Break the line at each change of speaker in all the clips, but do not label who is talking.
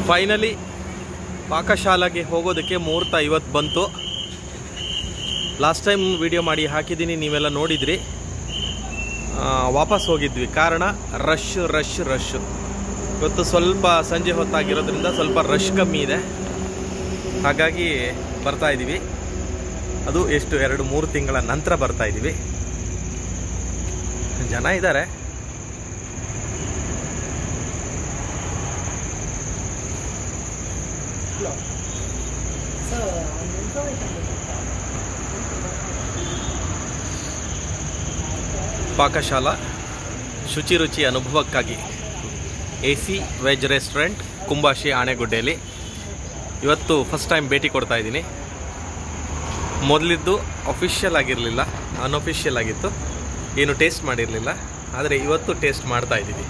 finally ಪಾಕಶಾಲೆಗೆ ಹೋಗೋದಕ್ಕೆ ಮುಹೂರ್ತ ಇವತ್ತು ಬಂತು ಲಾಸ್ಟ್ ಟೈಮ್ ವಿಡಿಯೋ ಮಾಡಿ ಹಾಕಿದ್ದೀನಿ ನೀವೆಲ್ಲ ನೋಡಿದ್ರಿ ಆ, ವಾಪಸ್ ಹೋಗಿದ್ವಿ ಕಾರಣ ರಶ್ ರಶ್ ರಶ್ ಇವತ್ತು ಸ್ವಲ್ಪ ಸಂಜೆ ಹೊತ್ತಾಗಿರೋದ್ರಿಂದ ಸ್ವಲ್ಪ ರಶ್ ಕಮ್ಮಿ ಇದೆ ಹಾಗಾಗಿ ಬರ್ತಾ ಇದ್ದೀವಿ ಅದು ಎಷ್ಟು ಎರಡು ಮೂರು ತಿಂಗಳ ನಂತರ ಬರ್ತಾ ಇದ್ದೀವಿ ಜನ ಇದ್ದಾರೆ ಪಾಕಶಾಲಾ ಶುಚಿ ರುಚಿ ಅನುಭವಕ್ಕಾಗಿ A C veg restaurant Kumbashi ಆಣೆಗುಡ್ಡೆಯಲ್ಲಿ ಇವತ್ತು ಫಸ್ಟ್ ಟೈಮ್ ಭೇಟಿ ಕೊಡ್ತಾ ಇದ್ದೀನಿ ಮೊದಲಿದ್ದು ಅಫಿಷಿಯಲ್ ಆಗಿರಲಿಲ್ಲ ಅನ್ಅಫಿಷಿಯಲ್ ಆಗಿತ್ತು ಏನು ಟೇಸ್ಟ್ ಮಾಡಿರಲಿಲ್ಲ ಆದರೆ ಇವತ್ತು ಟೇಸ್ಟ್ ಮಾಡ್ತಾ ಇದ್ದೀವಿ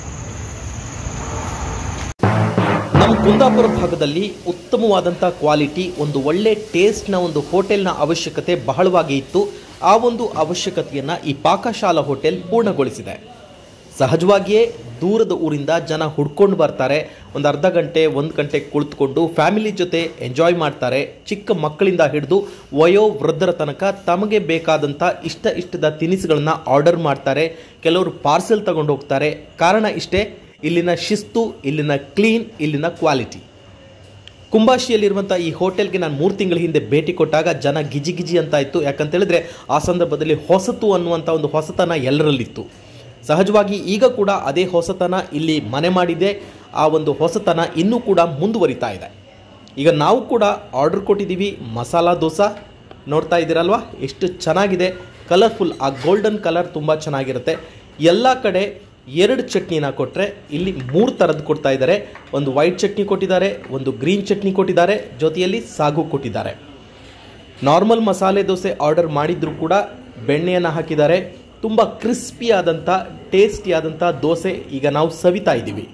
ನಮ್ಮ ಕುಂದಾಪುರ ಭಾಗದಲ್ಲಿ ಉತ್ತಮವಾದಂಥ ಕ್ವಾಲಿಟಿ ಒಂದು ಒಳ್ಳೆ ಟೇಸ್ಟ್ನ ಒಂದು ಹೋಟೆಲ್ನ ಅವಶ್ಯಕತೆ ಬಹಳವಾಗಿ ಇತ್ತು ಆ ಒಂದು ಅವಶ್ಯಕತೆಯನ್ನು ಈ ಪಾಕಶಾಲಾ ಹೋಟೆಲ್ ಪೂರ್ಣಗೊಳಿಸಿದೆ ಸಹಜವಾಗಿಯೇ ದೂರದ ಊರಿಂದ ಜನ ಹುಡ್ಕೊಂಡು ಬರ್ತಾರೆ ಒಂದು ಅರ್ಧ ಗಂಟೆ ಒಂದು ಗಂಟೆ ಕುಳಿತುಕೊಂಡು ಫ್ಯಾಮಿಲಿ ಜೊತೆ ಎಂಜಾಯ್ ಮಾಡ್ತಾರೆ ಚಿಕ್ಕ ಮಕ್ಕಳಿಂದ ಹಿಡಿದು ವಯೋವೃದ್ಧರ ತನಕ ತಮಗೆ ಬೇಕಾದಂಥ ಇಷ್ಟ ಇಷ್ಟದ ತಿನಿಸುಗಳನ್ನ ಆರ್ಡರ್ ಮಾಡ್ತಾರೆ ಕೆಲವರು ಪಾರ್ಸೆಲ್ ತಗೊಂಡು ಹೋಗ್ತಾರೆ ಕಾರಣ ಇಷ್ಟೇ ಇಲ್ಲಿನ ಶಿಸ್ತು ಇಲ್ಲಿನ ಕ್ಲೀನ್ ಇಲ್ಲಿನ ಕ್ವಾಲಿಟಿ ಕುಂಬಾಶಿಯಲ್ಲಿರುವಂಥ ಈ ಹೋಟೆಲ್ಗೆ ನಾನು ಮೂರು ತಿಂಗಳ ಹಿಂದೆ ಭೇಟಿ ಕೊಟ್ಟಾಗ ಜನ ಗಿಜಿ ಗಿಜಿ ಅಂತ ಇತ್ತು ಯಾಕಂತ ಹೇಳಿದ್ರೆ ಆ ಸಂದರ್ಭದಲ್ಲಿ ಹೊಸತು ಅನ್ನುವಂಥ ಒಂದು ಹೊಸತನ ಎಲ್ಲರಲ್ಲಿತ್ತು ಸಹಜವಾಗಿ ಈಗ ಕೂಡ ಅದೇ ಹೊಸತನ ಇಲ್ಲಿ ಮನೆ ಮಾಡಿದೆ ಆ ಒಂದು ಹೊಸತನ ಇನ್ನೂ ಕೂಡ ಮುಂದುವರಿತಾ ಇದೆ ಈಗ ನಾವು ಕೂಡ ಆರ್ಡರ್ ಕೊಟ್ಟಿದ್ದೀವಿ ಮಸಾಲ ದೋಸೆ ನೋಡ್ತಾ ಇದ್ದೀರಲ್ವಾ ಎಷ್ಟು ಚೆನ್ನಾಗಿದೆ ಕಲರ್ಫುಲ್ ಆ ಗೋಲ್ಡನ್ ಕಲರ್ ತುಂಬ ಚೆನ್ನಾಗಿರುತ್ತೆ ಎಲ್ಲ ಕಡೆ ಎರಡು ಚಟ್ನಿನ ಕೊಟ್ಟರೆ ಇಲ್ಲಿ ಮೂರು ಥರದ್ದು ಕೊಡ್ತಾ ಇದ್ದಾರೆ ಒಂದು ವೈಟ್ ಚಟ್ನಿ ಕೊಟ್ಟಿದ್ದಾರೆ ಒಂದು ಗ್ರೀನ್ ಚಟ್ನಿ ಕೊಟ್ಟಿದ್ದಾರೆ ಜೊತೆಯಲ್ಲಿ ಸಾಗು ಕೊಟ್ಟಿದ್ದಾರೆ ನಾರ್ಮಲ್ ಮಸಾಲೆ ದೋಸೆ ಆರ್ಡರ್ ಮಾಡಿದ್ರು ಕೂಡ ಬೆಣ್ಣೆಯನ್ನು ಹಾಕಿದ್ದಾರೆ ತುಂಬ ಕ್ರಿಸ್ಪಿ ಆದಂಥ ಟೇಸ್ಟಿ ಆದಂಥ ದೋಸೆ ಈಗ ನಾವು ಸವಿತಾ ಇದ್ದೀವಿ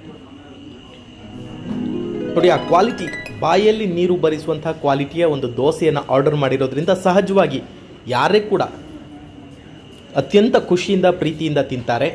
ನೋಡಿ ಆ ಕ್ವಾಲಿಟಿ ಬಾಯಲ್ಲಿ ನೀರು ಬರಿಸುವಂಥ ಕ್ವಾಲಿಟಿಯ ಒಂದು ದೋಸೆಯನ್ನು ಆರ್ಡರ್ ಮಾಡಿರೋದ್ರಿಂದ ಸಹಜವಾಗಿ ಯಾರೇ ಕೂಡ ಅತ್ಯಂತ ಖುಷಿಯಿಂದ ಪ್ರೀತಿಯಿಂದ ತಿಂತಾರೆ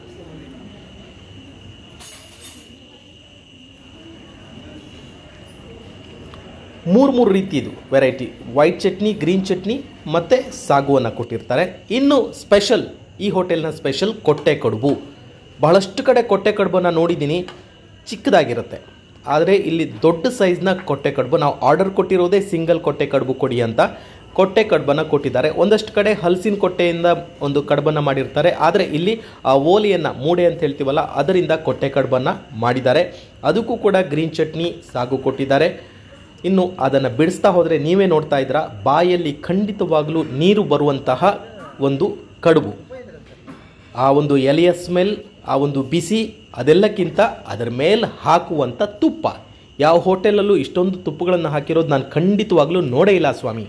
ಮೂರು ಮೂರು ರೀತಿದು variety white chutney green chutney ಮತ್ತು ಸಾಗುವನ್ನು ಕೊಟ್ಟಿರ್ತಾರೆ ಇನ್ನು ಸ್ಪೆಷಲ್ ಈ ಹೋಟೆಲ್ನ ಸ್ಪೆಷಲ್ ಕೊಟ್ಟೆ ಕಡುಬು ಬಹಳಷ್ಟು ಕಡೆ ಕೊಟ್ಟೆ ಕಡುಬನ್ನು ನೋಡಿದ್ದೀನಿ ಚಿಕ್ಕದಾಗಿರುತ್ತೆ ಆದರೆ ಇಲ್ಲಿ ದೊಡ್ಡ ಸೈಜ್ನ ಕೊಟ್ಟೆ ಕಡುಬು ನಾವು ಆರ್ಡರ್ ಕೊಟ್ಟಿರೋದೇ ಸಿಂಗಲ್ ಕೊಟ್ಟೆ ಕಡುಬು ಕೊಡಿ ಅಂತ ಕೊಟ್ಟೆ ಕಡುಬನ್ನು ಕೊಟ್ಟಿದ್ದಾರೆ ಒಂದಷ್ಟು ಕಡೆ ಹಲಸಿನ ಕೊಟ್ಟೆಯಿಂದ ಒಂದು ಕಡುಬನ್ನು ಮಾಡಿರ್ತಾರೆ ಆದರೆ ಇಲ್ಲಿ ಆ ಓಲಿಯನ್ನು ಮೂಡೆ ಅಂತ ಹೇಳ್ತೀವಲ್ಲ ಅದರಿಂದ ಕೊಟ್ಟೆ ಕಡುಬನ್ನು ಮಾಡಿದ್ದಾರೆ ಅದಕ್ಕೂ ಕೂಡ ಗ್ರೀನ್ ಚಟ್ನಿ ಸಾಗು ಕೊಟ್ಟಿದ್ದಾರೆ ಇನ್ನು ಅದನ್ನು ಬಿಡಿಸ್ತಾ ಹೋದರೆ ನೀವೇ ನೋಡ್ತಾ ಇದ್ದೀರಾ ಬಾಯಲ್ಲಿ ಖಂಡಿತವಾಗಲೂ ನೀರು ಬರುವಂತಹ ಒಂದು ಕಡುಬು ಆ ಒಂದು ಎಲೆಯ ಸ್ಮೆಲ್ ಆ ಒಂದು ಬಿಸಿ ಅದೆಲ್ಲಕ್ಕಿಂತ ಅದರ ಮೇಲೆ ಹಾಕುವಂಥ ತುಪ್ಪ ಯಾವ ಹೋಟೆಲಲ್ಲೂ ಇಷ್ಟೊಂದು ತುಪ್ಪಗಳನ್ನು ಹಾಕಿರೋದು ನಾನು ಖಂಡಿತವಾಗ್ಲೂ ನೋಡೇ ಇಲ್ಲ ಸ್ವಾಮಿ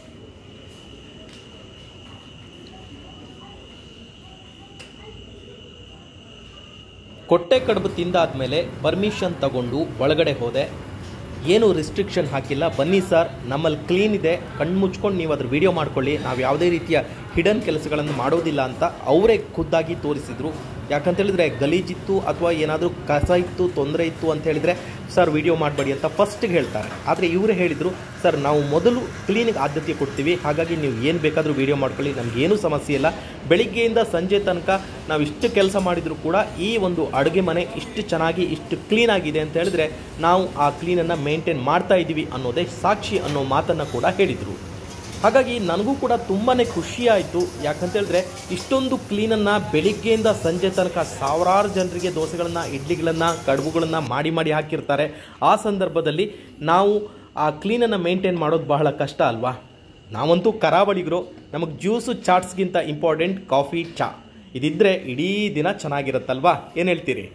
ಕೊಟ್ಟೆ ಕಡುಬು ತಿಂದಾದ್ಮೇಲೆ ಪರ್ಮಿಷನ್ ತಗೊಂಡು ಒಳಗಡೆ ಹೋದೆ ಏನು ರಿಸ್ಟ್ರಿಕ್ಷನ್ ಹಾಕಿಲ್ಲ ಬನ್ನಿ ಸರ್ ನಮ್ಮಲ್ಲಿ ಕ್ಲೀನ್ ಇದೆ ಕಣ್ಣು ಮುಚ್ಕೊಂಡು ನೀವು ಅದ್ರ ವಿಡಿಯೋ ಮಾಡ್ಕೊಳ್ಳಿ ನಾವು ಯಾವುದೇ ರೀತಿಯ ಹಿಡನ್ ಕೆಲಸಗಳನ್ನು ಮಾಡೋದಿಲ್ಲ ಅಂತ ಅವರೇ ಖುದ್ದಾಗಿ ತೋರಿಸಿದರು ಯಾಕಂತ ಹೇಳಿದ್ರೆ ಗಲೀಜಿತ್ತು ಅಥವಾ ಏನಾದರೂ ಕಸ ಇತ್ತು ತೊಂದರೆ ಇತ್ತು ಅಂತ ಹೇಳಿದರೆ ಸರ್ ವಿಡಿಯೋ ಮಾಡಬೇಡಿ ಅಂತ ಫಸ್ಟಿಗೆ ಹೇಳ್ತಾರೆ ಆದರೆ ಇವರೇ ಹೇಳಿದರು ಸರ್ ನಾವು ಮೊದಲು ಕ್ಲೀನಿಗೆ ಆದ್ಯತೆ ಕೊಡ್ತೀವಿ ಹಾಗಾಗಿ ನೀವು ಏನು ಬೇಕಾದರೂ ವಿಡಿಯೋ ಮಾಡ್ಕೊಳ್ಳಿ ನಮಗೇನೂ ಸಮಸ್ಯೆ ಇಲ್ಲ ಬೆಳಿಗ್ಗೆಯಿಂದ ಸಂಜೆ ತನಕ ನಾವು ಇಷ್ಟು ಕೆಲಸ ಮಾಡಿದರೂ ಕೂಡ ಈ ಒಂದು ಅಡುಗೆ ಮನೆ ಇಷ್ಟು ಚೆನ್ನಾಗಿ ಇಷ್ಟು ಕ್ಲೀನ್ ಆಗಿದೆ ಅಂತ ಹೇಳಿದ್ರೆ ನಾವು ಆ ಕ್ಲೀನನ್ನು ಮೇಂಟೈನ್ ಮಾಡ್ತಾ ಇದ್ದೀವಿ ಅನ್ನೋದೇ ಸಾಕ್ಷಿ ಅನ್ನೋ ಮಾತನ್ನು ಕೂಡ ಹೇಳಿದರು ಹಾಗಾಗಿ ನನಗೂ ಕೂಡ ತುಂಬಾ ಖುಷಿ ಆಯಿತು ಯಾಕಂತ ಹೇಳಿದ್ರೆ ಇಷ್ಟೊಂದು ಕ್ಲೀನನ್ನು ಬೆಳಿಗ್ಗೆಯಿಂದ ಸಂಜೆ ತನಕ ಸಾವಿರಾರು ಜನರಿಗೆ ದೋಸೆಗಳನ್ನು ಇಡ್ಲಿಗಳನ್ನು ಕಡುಬುಗಳನ್ನು ಮಾಡಿ ಮಾಡಿ ಹಾಕಿರ್ತಾರೆ ಆ ಸಂದರ್ಭದಲ್ಲಿ ನಾವು ಆ ಕ್ಲೀನನ್ನು ಮೇಂಟೈನ್ ಮಾಡೋದು ಬಹಳ ಕಷ್ಟ ಅಲ್ವಾ ನಾವಂತೂ ಕರಾವಳಿಗರು ನಮಗೆ ಜ್ಯೂಸು ಚಾಟ್ಸ್ಗಿಂತ ಇಂಪಾರ್ಟೆಂಟ್ ಕಾಫಿ ಚಾ ಇದಿದ್ದರೆ ಇಡೀ ದಿನ ಚೆನ್ನಾಗಿರುತ್ತಲ್ವಾ ಏನು ಹೇಳ್ತೀರಿ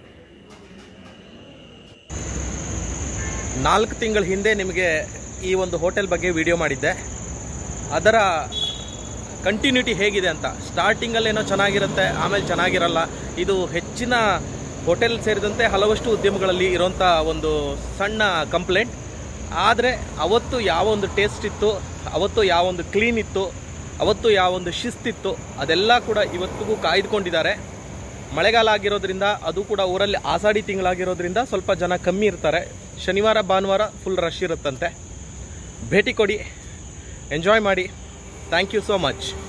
ನಾಲ್ಕು ತಿಂಗಳ ಹಿಂದೆ ನಿಮಗೆ ಈ ಒಂದು ಹೋಟೆಲ್ ಬಗ್ಗೆ ವಿಡಿಯೋ ಮಾಡಿದ್ದೆ ಅದರ ಕಂಟಿನ್ಯೂಟಿ ಹೇಗಿದೆ ಅಂತ ಸ್ಟಾರ್ಟಿಂಗಲ್ಲೇನೋ ಚೆನ್ನಾಗಿರುತ್ತೆ ಆಮೇಲೆ ಚೆನ್ನಾಗಿರಲ್ಲ ಇದು ಹೆಚ್ಚಿನ ಹೋಟೆಲ್ ಸೇರಿದಂತೆ ಹಲವಷ್ಟು ಉದ್ಯಮಗಳಲ್ಲಿ ಇರೋಂಥ ಒಂದು ಸಣ್ಣ ಕಂಪ್ಲೇಂಟ್ ಆದರೆ ಅವತ್ತು ಯಾವ ಒಂದು ಟೇಸ್ಟ್ ಇತ್ತು ಅವತ್ತು ಯಾವ ಒಂದು ಕ್ಲೀನ್ ಇತ್ತು ಅವತ್ತು ಯಾವ ಒಂದು ಶಿಸ್ತಿತ್ತು ಅದೆಲ್ಲ ಕೂಡ ಇವತ್ತಿಗೂ ಕಾಯ್ದುಕೊಂಡಿದ್ದಾರೆ ಮಳೆಗಾಲ ಆಗಿರೋದ್ರಿಂದ ಅದು ಕೂಡ ಊರಲ್ಲಿ ಆಷಾಢಿ ತಿಂಗಳಾಗಿರೋದ್ರಿಂದ ಸ್ವಲ್ಪ ಜನ ಕಮ್ಮಿ ಇರ್ತಾರೆ ಶನಿವಾರ ಭಾನುವಾರ ಫುಲ್ ರಶ್ ಇರುತ್ತಂತೆ ಭೇಟಿ ಕೊಡಿ ಎಂಜಾಯ್ ಮಾಡಿ ಥ್ಯಾಂಕ್ ಯು ಸೋ ಮಚ್